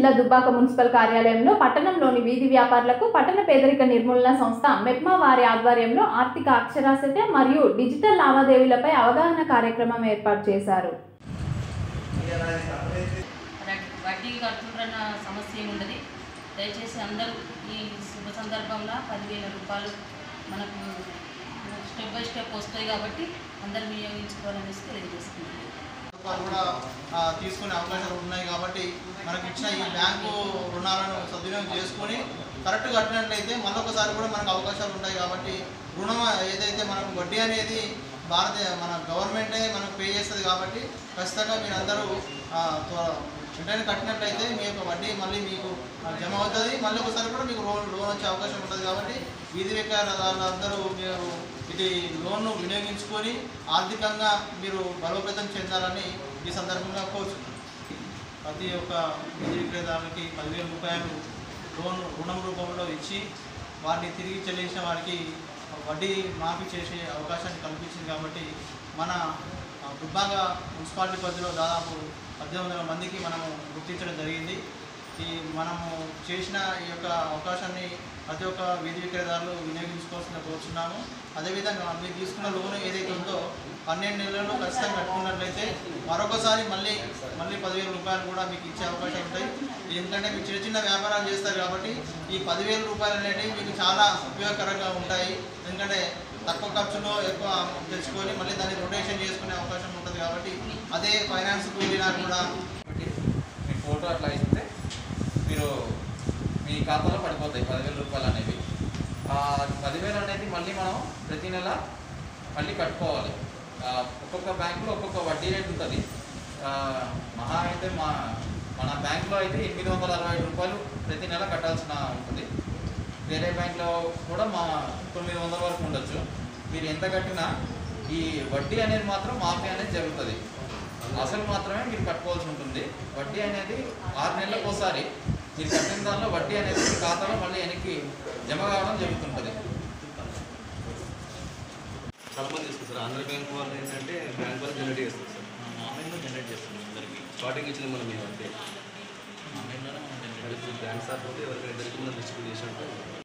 జిల్లా దుబ్బాక మున్సిపల్ కార్యాలయంలో పట్టణంలోని వీధి వ్యాపారులకు పట్టణ పేదరిక నిర్మూలన సంస్థ మెప్మా వారి ఆధ్వర్యంలో ఆర్థిక అక్షరాస్యత మరియు డిజిటల్ లావాదేవీలపై అవగాహన కార్యక్రమం ఏర్పాటు చేశారు వడ్డీ- వడ్డీ కడుతుండ్రన్న సమస్య ఏమి ఉండదు దయచేసి అందరూ ఈ శుభ సందర్భంలో పదివేల రూపాయలు మనకు స్టెప్ బై స్టెప్ వస్తాయి కాబట్టి అందరూ వినియోగించుకోవాలనేసి తెలియజేస్తున్నాను రూపాయలు కూడా ఆ, తీసుకునే అవకాశాలు ఉన్నాయి కాబట్టి మనకి ఇచ్చిన ఈ బ్యాంకు రుణాలను సద్వినియోగం చేసుకొని కరెక్ట్ కట్టినట్లయితే మళ్ళొకసారి కూడా మనకు అవకాశాలు ఉంటాయి కాబట్టి రుణం ఏదైతే మనకు వడ్డీ అనేది భారత మన గవర్నమెంటే మనకు పే చేస్తుంది కాబట్టి ఖచ్చితంగా మీరందరూ ఆ, త్వ- వెంటనే కట్టినట్లయితే మీ యొక్క వడ్డీ మళ్ళీ మీకు ఆ, జమ అవుతుంది మళ్ళీ ఒకసారి కూడా మీకు లోన్ లోన్ వచ్చే అవకాశం ఉంటుంది కాబట్టి వీధి వికారాలందరూ మీరు ఇది లోన్ను వినియోగించుకొని ఆర్థికంగా మీరు బలోపేతం చెందాలని ఈ సందర్భంగా కోరుచున్నాను ప్రతి ఒక్క వీధి విక్రేతాలకి పదివేల రూపాయలు లోన్ రుణం రూపంలో ఇచ్చి వారిని తిరిగి చెల్లించిన వారికి వడ్డీ మాఫీ చేసే అవకాశాన్ని కల్పించింది కాబట్టి మన ఆ, దుబ్బాక మున్సిపాలిటీ పరిధిలో దాదాపు పద్దెనిమిది వందల మందికి మనము గుర్తించడం జరిగింది ఈ మనము చేసిన ఈ యొక్క అవకాశాన్ని ప్రతి ఒక్క వీధి విక్రేతాలు వినియోగించుకోవాల్సిన కోరుచున్నాము అదేవిధంగా మీరు తీసుకున్న లోన్ ఏదైతే ఉందో పన్నెండు నెలల్లో ఖచ్చితంగా కట్టుకున్నట్లయితే మరొకసారి మళ్ళీ మళ్ళీ పదివేల రూపాయలు కూడా మీకు ఇచ్చే అవకాశాలు ఉంటాయి ఎందుకంటే మీరు చిన్న చిన్న వ్యాపారాలు చేస్తారు కాబట్టి ఈ పదివేల రూపాయలు అనేవి మీకు చాలా ఉపయోగకరంగా ఉంటాయి ఎందుకంటే తక్కువ ఖర్చులో ఎక్కువ తెచ్చుకొని మళ్ళీ దాన్ని రొటేషన్ చేసుకునే అవకాశం ఉంటుంది కాబట్టి అదే ఫైనాన్స్కి వెళ్ళినా కూడా కాబట్టి మీ ఫోటో అట్లా ఇస్తే మీరు మీ ఖాతాలో పడిపోతాయి పదివేల రూపాయలు అనేవి ఆ పదివేలు అనేది మళ్ళీ మనం ప్రతి నెల మళ్ళీ కట్టుకోవాలి ఆ, ఒక్కొక్క బ్యాంకులో ఒక్కొక్క వడ్డీ రేట్ ఉంటుంది ఆ, మహా అయితే మా మన బ్యాంకులో అయితే ఎనిమిది వందల అరవై ఐదు రూపాయలు ప్రతి నెల కట్టాల్సిన ఉంటుంది వేరే బ్యాంక్లో కూడా మా తొమ్మిది వందల వరకు ఉండొచ్చు మీరు ఎంత కట్టినా ఈ వడ్డీ అనేది మాత్రం మాఫీ అనేది జరుగుతుంది అసలు మాత్రమే మీరు కట్టుకోవాల్సి ఉంటుంది వడ్డీ అనేది ఆరు నెలలకు ఒకసారి మీరు కట్టిన దానిలో వడ్డీ అనేది మీ ఖాతాలో మళ్ళీ వెనక్కి జమ కావడం జరుగుతుంటుంది చాలా మంది తీసుకుంటారు ఆంధ్ర బ్యాంక్ వాళ్ళు ఏంటంటే బ్యాంక్ వాళ్ళు జనరేట్ చేస్తారు సార్ ఆన్లైన్లో జనరేట్ చేస్తుంది అందరికీ స్టార్టింగ్ ఇచ్చింది మనం మేము అంతే బ్యాంక్ సార్ పోతే ఎవరికైనా ఇద్దరికి మనం డిస్ట్రిబ్యూట్ చేసినట్టు